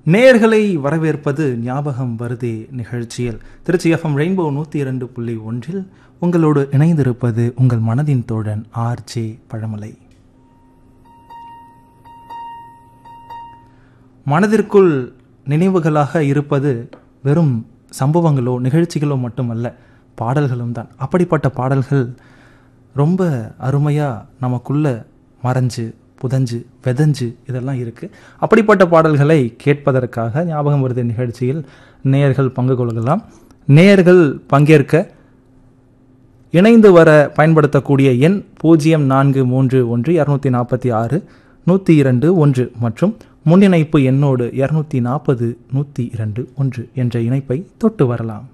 நேயர்களை வரவேற்பது ஞாபகம் வருதே நிகழ்ச்சியில் திருச்சி எஃப்எம் ரெயின்போ நூற்றி இரண்டு புள்ளி ஒன்றில் உங்களோடு இணைந்திருப்பது உங்கள் மனதின் தோழன் ஆர் ஜே பழமலை மனதிற்குள் நினைவுகளாக இருப்பது வெறும் சம்பவங்களோ நிகழ்ச்சிகளோ மட்டுமல்ல பாடல்களும் தான் அப்படிப்பட்ட பாடல்கள் ரொம்ப அருமையாக நமக்குள்ள மறைஞ்சு புதஞ்சு விதஞ்சு இதெல்லாம் இருக்குது அப்படிப்பட்ட பாடல்களை கேட்பதற்காக ஞாபகம் வருது நிகழ்ச்சியில் நேயர்கள் பங்கு கொள்ளலாம் நேயர்கள் பங்கேற்க இணைந்து வர பயன்படுத்தக்கூடிய எண் பூஜ்ஜியம் நான்கு மூன்று ஒன்று இரநூத்தி நாற்பத்தி ஆறு நூற்றி இரண்டு ஒன்று மற்றும் முன்னிணைப்பு எண்ணோடு இரநூத்தி நாற்பது நூற்றி இரண்டு ஒன்று என்ற இணைப்பை தொட்டு வரலாம்